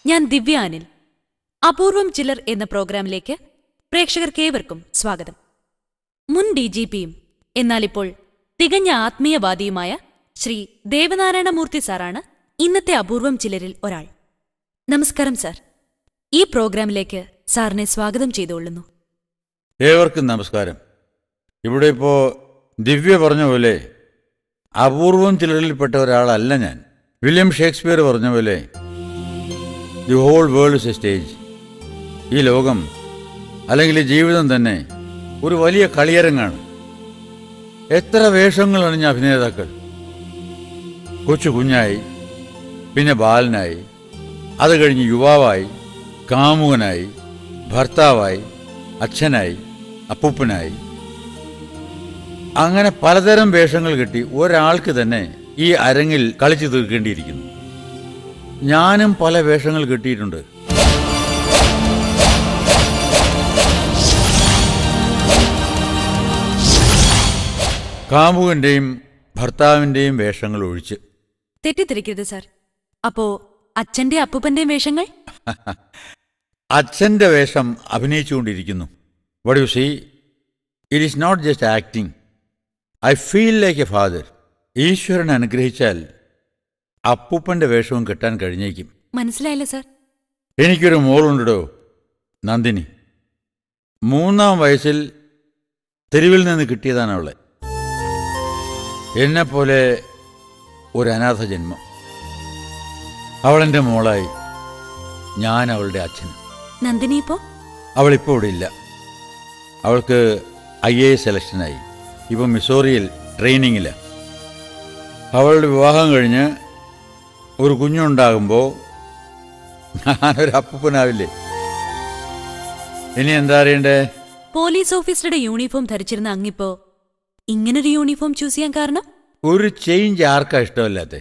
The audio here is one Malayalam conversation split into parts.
ഞാൻ ദിവ്യ അനിൽ അപൂർവം ചിലർ എന്ന പ്രോഗ്രാമിലേക്ക് പ്രേക്ഷകർക്കേവർക്കും സ്വാഗതം മുൻ ഡി ജി പിയും എന്നാലിപ്പോൾ തികഞ്ഞ ആത്മീയവാദിയുമായ ശ്രീ ദേവനാരായണമൂർത്തി സാറാണ് ഇന്നത്തെ അപൂർവം ചിലരിൽ ഒരാൾ നമസ്കാരം സാർ ഈ പ്രോഗ്രാമിലേക്ക് സാറിനെ സ്വാഗതം ചെയ്തുകൊള്ളുന്നു ഏവർക്കും നമസ്കാരം ഇവിടെ ഇപ്പോൾ ദിവ്യ പറഞ്ഞ പോലെ അപൂർവം ചിലരിൽപ്പെട്ട ഒരാളല്ല ഞാൻ വില്യം ഷേക്സ്പിയർ പറഞ്ഞ പോലെ the whole world is a stage ഈ ലോകം അല്ലെങ്കിൽ ഈ ജീവിതം തന്നെ ഒരു വലിയ കളിയരങ്ങാണ് എത്ര വേഷങ്ങൾ അണിഞ്ഞ അഭിനേതാക്കൾ കൊച്ചു കുഞ്ഞായി പിന്നെ ബാലനായി അത് കഴിഞ്ഞ് യുവാവായി കാമുകനായി ഭർത്താവായി അച്ഛനായി അപ്പൂപ്പനായി അങ്ങനെ പലതരം വേഷങ്ങൾ കിട്ടി ഒരാൾക്ക് തന്നെ ഈ അരങ്ങിൽ കളിച്ചു തീർക്കേണ്ടിയിരിക്കുന്നു ഞാനും പല വേഷങ്ങൾ കിട്ടിയിട്ടുണ്ട് കാമുകന്റെയും ഭർത്താവിന്റെയും വേഷങ്ങൾ ഒഴിച്ച് തെറ്റിദ്ധരിക്കരുത് സാർ അപ്പോ അച്ഛന്റെ അപ്പൂപ്പന്റെയും വേഷങ്ങൾ അച്ഛൻ്റെ വേഷം അഭിനയിച്ചുകൊണ്ടിരിക്കുന്നു what you see it is not just acting I feel like a father ഈശ്വരൻ അനുഗ്രഹിച്ചാൽ അപ്പൂപ്പൻ്റെ വേഷവും കെട്ടാൻ കഴിഞ്ഞേക്കും മനസ്സിലായില്ല സാർ എനിക്കൊരു മോളുണ്ടോ നന്ദിനി മൂന്നാം വയസ്സിൽ തെരുവിൽ നിന്ന് കിട്ടിയതാണ് അവളെ എന്നെപ്പോലെ ഒരു അനാഥ ജന്മം അവളെൻ്റെ മോളായി ഞാൻ അവളുടെ അച്ഛൻ നന്ദിനി ഇപ്പോ അവളിപ്പോൾ ഇവിടെ ഇല്ല അവൾക്ക് ഐ എ എസ് സെലക്ഷനായി ഇപ്പം മിസോറിയിൽ ട്രെയിനിങ്ങില്ല അവളുടെ വിവാഹം കഴിഞ്ഞ് ഒരു കുഞ്ഞുണ്ടാകുമ്പോൾ ഞാനൊരു അപ്പൂപ്പനാവില്ലേ ഇനി എന്താ അറിയണ്ടേ പോലീസ് ഓഫീസറുടെ യൂണിഫോം ധരിച്ചിരുന്ന അങ്ങിപ്പോ ഇങ്ങനൊരു യൂണിഫോം ചൂസ് ചെയ്യാൻ കാരണം ഒരു ചേഞ്ച് ആർക്കാ ഇഷ്ടമല്ലാത്ത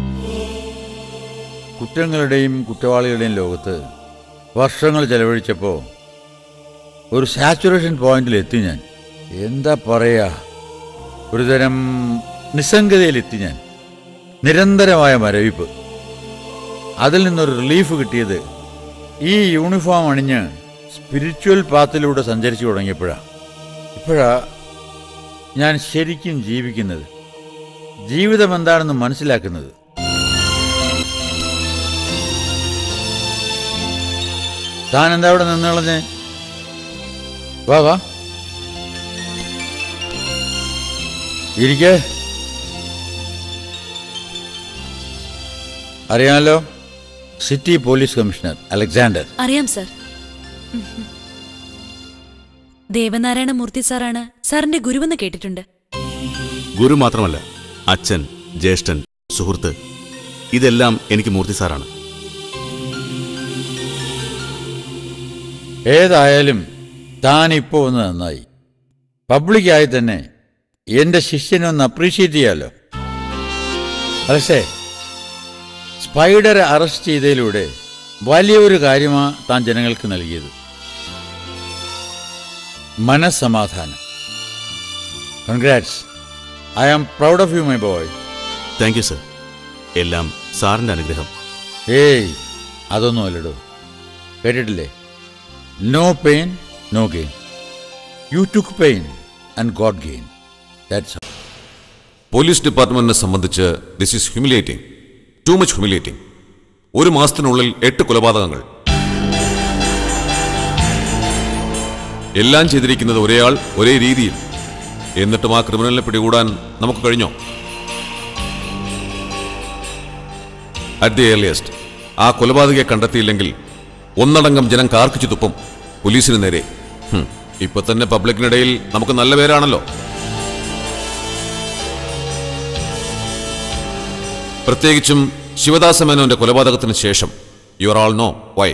കുറ്റങ്ങളുടെയും കുറ്റവാളികളുടെയും ലോകത്ത് വർഷങ്ങൾ ചെലവഴിച്ചപ്പോൾ ഒരു സാച്ചുറേഷൻ പോയിന്റിൽ എത്തി ഞാൻ എന്താ പറയാ ഒരുതരം നിസ്സംഗതയിലെത്തി ഞാൻ നിരന്തരമായ മരവിപ്പ് അതിൽ നിന്നൊരു റിലീഫ് കിട്ടിയത് ഈ യൂണിഫോം അണിഞ്ഞ് സ്പിരിച്വൽ പാത്തിലൂടെ സഞ്ചരിച്ചു തുടങ്ങിയപ്പോഴാണ് ഇപ്പോഴാ ഞാൻ ശരിക്കും ജീവിക്കുന്നത് ജീവിതം എന്താണെന്ന് മനസ്സിലാക്കുന്നത് താൻ എന്താ അവിടെ നിന്നുകളഞ്ഞേ വാ വാ ഇരിക്കേ അറിയാമല്ലോ സിറ്റി പോലീസ് കമ്മീഷണർ അലക്സാണ്ടർ അറിയാം സാർ ദേവനാരായണ മൂർത്തി സാറാണ് സാറിന്റെ ഗുരുവെന്ന് കേട്ടിട്ടുണ്ട് ഗുരു മാത്രമല്ല അച്ഛൻ ജ്യേഷ്ഠൻ സുഹൃത്ത് ഇതെല്ലാം എനിക്ക് മൂർത്തി സാറാണ് ഏതായാലും താൻ ഇപ്പോൾ ഒന്ന് നന്നായി പബ്ലിക്കായി തന്നെ എൻ്റെ ശിഷ്യനെ ഒന്ന് അപ്രീഷിയേറ്റ് ചെയ്യാമല്ലോ അലക്സേ സ്പൈഡറെ അറസ്റ്റ് ചെയ്തതിലൂടെ വലിയൊരു കാര്യമാണ് താൻ ജനങ്ങൾക്ക് നൽകിയത് മനസ്സമാധാനം congrats I am proud of you my boy thank you sir എല്ലാം സാറിന്റെ അനുഗ്രഹം ഏയ് അതൊന്നും അല്ലടോ കേട്ടിട്ടില്ലേ no pain no gain you took pain and got gain that's police ഡിപ്പാർട്ട്മെന്റിനെ സംബന്ധിച്ച് this is humiliating too much humiliating ഒരു മാസത്തിനുള്ളിൽ എട്ട് കൊലപാതകങ്ങൾ എല്ലാം ചെയ്തിരിക്കുന്നത് ഒരേ ആൾ ഒരേ രീതിയിൽ എന്നിട്ടും ആ ക്രിമിനലിനെ പിടികൂടാൻ നമുക്ക് കഴിഞ്ഞോ അറ്റ് ദി ഏർലിയസ്റ്റ് ആ കൊലപാതകയെ കണ്ടെത്തിയില്ലെങ്കിൽ ഒന്നടങ്കം ജനം കാർക്കിച്ചു തുപ്പും പോലീസിന് നേരെ ഹും, ഇപ്പൊ തന്നെ പബ്ലിക്കിനിടയിൽ നമുക്ക് നല്ല പേരാണല്ലോ പ്രത്യേകിച്ചും ശിവദാസ മേനോന്റെ കൊലപാതകത്തിന് ശേഷം your all know why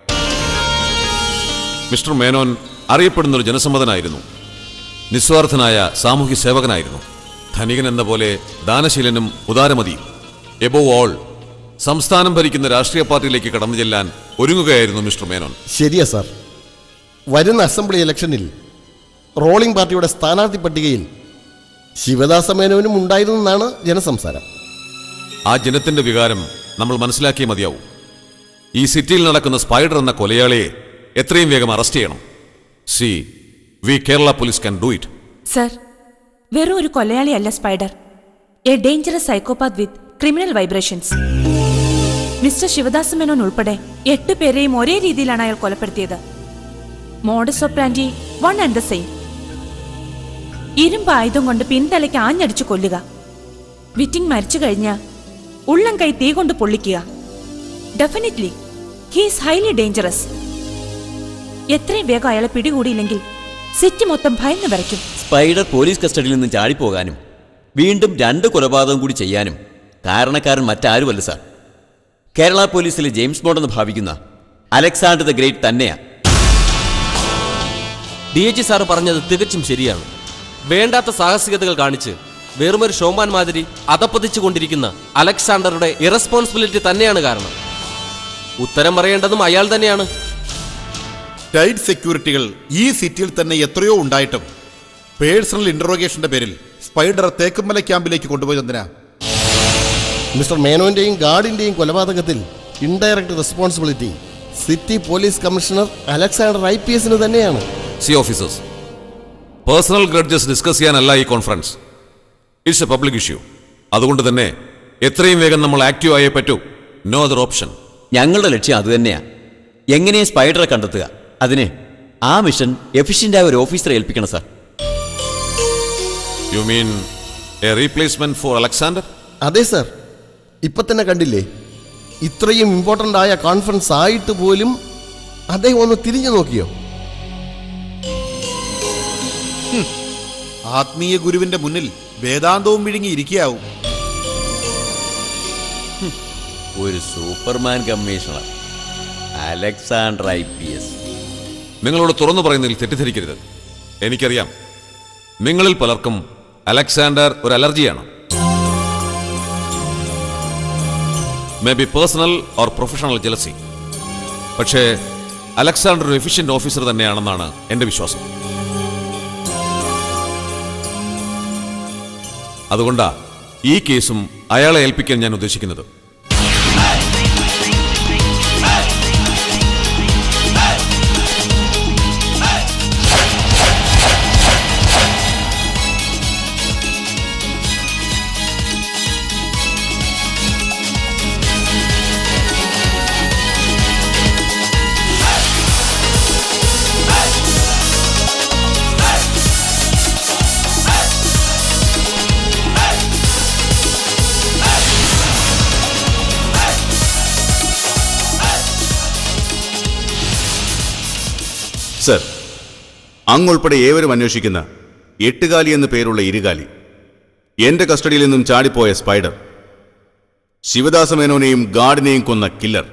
mister Menon അറിയപ്പെടുന്ന ഒരു ജനസമ്മതനായിരുന്നു നിസ്വാർത്ഥനായ സാമൂഹ്യ സേവകനായിരുന്നു ധനികൻ എന്ന പോലെ ദാനശീലനും ഉദാരമതിയും എബോവ് ഓൾ സംസ്ഥാനം ഭരിക്കുന്ന രാഷ്ട്രീയ പാർട്ടിയിലേക്ക് കടന്നു ചെല്ലാൻ ഒരുങ്ങുകയായിരുന്നു മിസ്റ്റർ മേനോൻ ശരിയാ സാർ വരുന്ന അസംബ്ലി ഇലക്ഷനിൽ റോളിംഗ് പാർട്ടിയുടെ സ്ഥാനാർത്ഥി പട്ടികയിൽ ശിവദാസ മേനോനും ഉണ്ടായിരുന്നെന്നാണ് ജനസംസാരം ആ ജനത്തിന്റെ വികാരം നമ്മൾ മനസ്സിലാക്കിയേ മതിയാവൂ ഈ സിറ്റിയിൽ നടക്കുന്ന സ്പൈഡർ എന്ന കൊലയാളിയെ എത്രയും വേഗം അറസ്റ്റ് ചെയ്യണം see we Kerala police can do it sir വെറും ഒരു കൊലയാളിയല്ല spider a dangerous psychopath with criminal vibrations mister Shivadas Menon ഉൾപ്പെടെ എട്ട് പേരെയും ഒരേ രീതിയിലാണ് അയാൾ കൊലപ്പെടുത്തിയത് modus operandi one and the same ഇരുമ്പ് ആയുധം കൊണ്ട് പിന്തലയ്ക്ക് ആഞ്ഞടിച്ചു കൊല്ലുക വിറ്റിംഗ് മരിച്ചു കഴിഞ്ഞ ഉള്ളം കൈ തീ കൊണ്ട് പൊള്ളിക്കുക ഡെഫിനറ്റ്ലി ഹീസ് ഹൈലി ഡേഞ്ചറസ് എത്രയും വേഗം അയാളെ പിടികൂടിയില്ലെങ്കിൽ സിറ്റി മൊത്തം ഭയന്ന് വരയ്ക്കും സ്പൈഡർ പോലീസ് കസ്റ്റഡിയിൽ നിന്ന് ചാടിപ്പോകാനും വീണ്ടും രണ്ട് കൊലപാതകം കൂടി ചെയ്യാനും കാരണക്കാരൻ മറ്റാരുമല്ല സാർ കേരള പോലീസിലെ ജെയിംസ് ബോണ്ട് എന്ന് ഭാവിക്കുന്ന അലക്സാണ്ടർ ദ ഗ്രേറ്റ് തന്നെയാ ഡി എച്ച് സാറ് പറഞ്ഞത് തികച്ചും ശരിയാണ് വേണ്ടാത്ത സാഹസികതകൾ കാണിച്ച് വെറുമൊരു ഷോമാൻ മാതിരി അതപ്പതിച്ചു കൊണ്ടിരിക്കുന്ന അലക്സാണ്ടറുടെ ഇറസ്പോൺസിബിലിറ്റി തന്നെയാണ് കാരണം ഉത്തരം പറയേണ്ടതും അയാൾ തന്നെയാണ് ടൈറ്റ് സെക്യൂരിറ്റികൾ ഈ സിറ്റിയിൽ തന്നെ എത്രയോ ഉണ്ടായിട്ടും പേഴ്സണൽ ഇന്ററോഗേഷന്റെ പേരിൽ സ്പൈഡർ തേക്കുമല ക്യാമ്പിലേക്ക് കൊണ്ടുപോയതെന്തിനാ മിസ്റ്റർ മേനോന്റെയും ഗാർഡിന്റെയും കൊലപാതകത്തിൽ indirect responsibility city police commissioner Alexander I P എസിന് തന്നെയാണ് see officers personal grudges discuss ചെയ്യാനല്ല ഈ conference it's a public issue അതുകൊണ്ട് തന്നെ എത്രയും വേഗം നമ്മൾ ആക്റ്റീവ് ആയേ പറ്റൂ നോ അതർ ഓപ്ഷൻ ഞങ്ങളുടെ ലക്ഷ്യം അതുതന്നെയാ എങ്ങനെ സ്പൈഡറെ കണ്ടെത്തുക അതിന് ആ മിഷൻ എഫിഷ്യൻ്റായ ഒരു ഓഫീസറെ ഏൽപ്പിക്കണം sir you mean a replacement for Alexander അതെ സർ ഇപ്പൊ തന്നെ കണ്ടില്ലേ ഇത്രയും ഇമ്പോർട്ടൻ്റ് ആയ കോൺഫറൻസ് ആയിട്ട് പോലും അദ്ദേഹം ഒന്ന് തിരിഞ്ഞു നോക്കിയോ ആത്മീയ ഗുരുവിന്റെ മുന്നിൽ വേദാന്തവും വിഴുങ്ങി ഇരിക്കുകയാവും ഒരു superman commissioner Alexander I P S നിങ്ങളോട് തുറന്നു പറയുന്നതിൽ തെറ്റിദ്ധരിക്കരുത് എനിക്കറിയാം നിങ്ങളിൽ പലർക്കും അലക്സാണ്ടർ ഒരു അലർജിയാണ് may be personal or professional jealousy പക്ഷേ അലക്സാണ്ടർ ഒരു എഫിഷ്യന്റ് ഓഫീസർ തന്നെയാണെന്നാണ് എന്റെ വിശ്വാസം അതുകൊണ്ടാ ഈ കേസും അയാളെ ഏൽപ്പിക്കാൻ ഞാൻ ഉദ്ദേശിക്കുന്നത് സർ അങ്ങുൾപ്പെടെ ഏവരും അന്വേഷിക്കുന്ന എട്ടുകാലി എന്ന പേരുള്ള ഇരുകാലി എന്റെ കസ്റ്റഡിയിൽ നിന്നും ചാടിപ്പോയ സ്പൈഡർ ശിവദാസ മേനോനെയും ഗാർഡിനെയും കൊന്ന കില്ലർ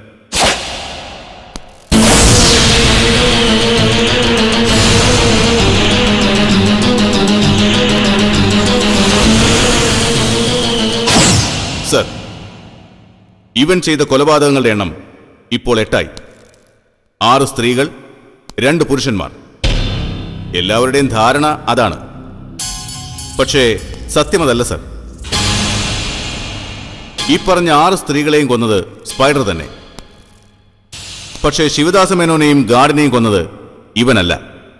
സർ ഇവൻ ചെയ്ത കൊലപാതകങ്ങളുടെ എണ്ണം ഇപ്പോൾ എട്ടായി ആറ് സ്ത്രീകൾ രണ്ട് പുരുഷന്മാർ എല്ലാവരുടെയും ധാരണ അതാണ് പക്ഷേ സത്യമതല്ല സർ ഈ പറഞ്ഞ ആറ് സ്ത്രീകളെയും കൊന്നത് സ്പൈഡർ തന്നെ പക്ഷേ ശിവദാസ മേനോനെയും ഗാർഡിനെയും കൊന്നത് ഇവനല്ല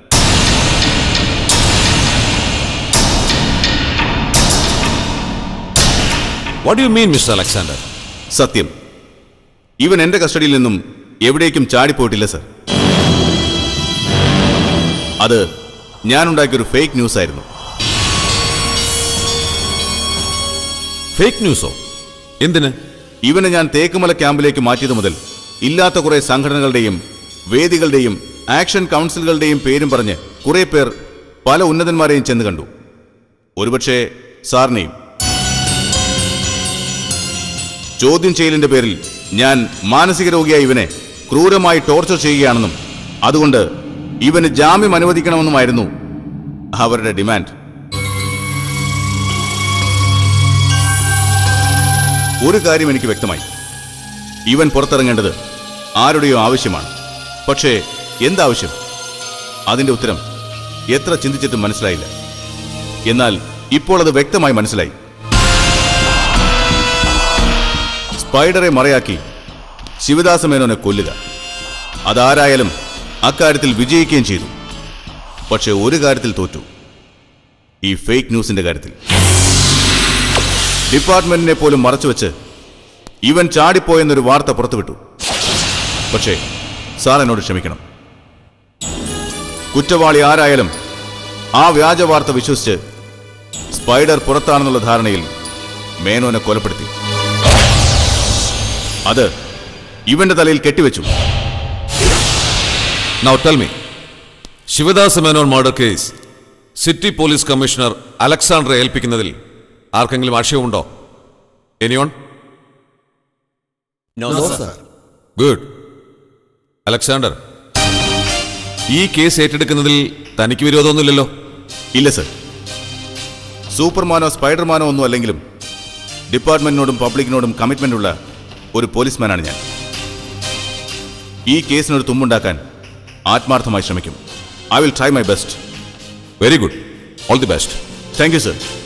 what you mean mister Alexander സത്യം ഇവൻ എന്റെ കസ്റ്റഡിയിൽ നിന്നും എവിടേക്കും ചാടിപ്പോയിട്ടില്ല സർ അത് ഞാനുണ്ടാക്കിയൊരു ഫേക്ക് ന്യൂസ് ആയിരുന്നു ഫേക്ക് ന്യൂസോ എന്തിന് ഇവനെ ഞാൻ തേക്കുമല ക്യാമ്പിലേക്ക് മാറ്റിയത് മുതൽ ഇല്ലാത്ത കുറെ സംഘടനകളുടെയും വേദികളുടെയും ആക്ഷൻ കൗൺസിലുകളുടെയും പേരും പറഞ്ഞ് കുറെ പേർ പല ഉന്നതന്മാരെയും ചെന്ന് കണ്ടു ഒരുപക്ഷെ സാറിനെയും ചോദ്യം ചെയ്യലിന്റെ പേരിൽ ഞാൻ മാനസിക രോഗിയായ ഇവനെ ക്രൂരമായി ടോർച്ചർ ചെയ്യുകയാണെന്നും അതുകൊണ്ട് ഇവന് ജാമ്യം അനുവദിക്കണമെന്നുമായിരുന്നു അവരുടെ ഡിമാൻഡ് ഒരു കാര്യം എനിക്ക് വ്യക്തമായി ഇവൻ പുറത്തിറങ്ങേണ്ടത് ആരുടെയോ ആവശ്യമാണ് പക്ഷേ എന്താവശ്യം അതിന്റെ ഉത്തരം എത്ര ചിന്തിച്ചിട്ടും മനസ്സിലായില്ല എന്നാൽ ഇപ്പോൾ അത് വ്യക്തമായി മനസ്സിലായി സ്പൈഡറെ മറയാക്കി ശിവദാസ മേനോനെ കൊല്ലുക അതാരായാലും അക്കാര്യത്തിൽ വിജയിക്കുകയും ചെയ്തു പക്ഷെ ഒരു കാര്യത്തിൽ തോറ്റു ഈ ഫേക്ക് ന്യൂസിന്റെ കാര്യത്തിൽ ഡിപ്പാർട്ട്മെന്റിനെ പോലും മറച്ചുവെച്ച് ഇവൻ ചാടിപ്പോയെന്നൊരു വാർത്ത പുറത്തുവിട്ടു പക്ഷേ സാർ എന്നോട് ക്ഷമിക്കണം കുറ്റവാളി ആരായാലും ആ വ്യാജ വാർത്ത വിശ്വസിച്ച് സ്പൈഡർ പുറത്താണെന്നുള്ള ധാരണയിൽ മേനോനെ കൊലപ്പെടുത്തി അത് ഇവന്റെ തലയിൽ കെട്ടിവെച്ചു now tell me Shivadas Menon murder case city police commissioner അലക്സാണ്ടറെ ഏൽപ്പിക്കുന്നതിൽ ആർക്കെങ്കിലും ആശയമുണ്ടോ എനിയോൺ ഗുഡ് അലക്സാണ്ടർ ഈ കേസ് ഏറ്റെടുക്കുന്നതിൽ തനിക്ക് വിരോധമൊന്നുമില്ലല്ലോ ഇല്ല സർ സൂപ്പർമാനോ സ്പൈഡർമാനോ ഒന്നും അല്ലെങ്കിലും ഡിപ്പാർട്ട്മെന്റിനോടും പബ്ലിക്കിനോടും കമ്മിറ്റ്മെന്റ് ഉള്ള ഒരു പോലീസ്മാനാണ് ഞാൻ ഈ കേസിനൊരു തുമ്പുണ്ടാക്കാൻ ആത്മാർത്ഥമായി ശ്രമിക്കും I will try my best very good all the best thank you sir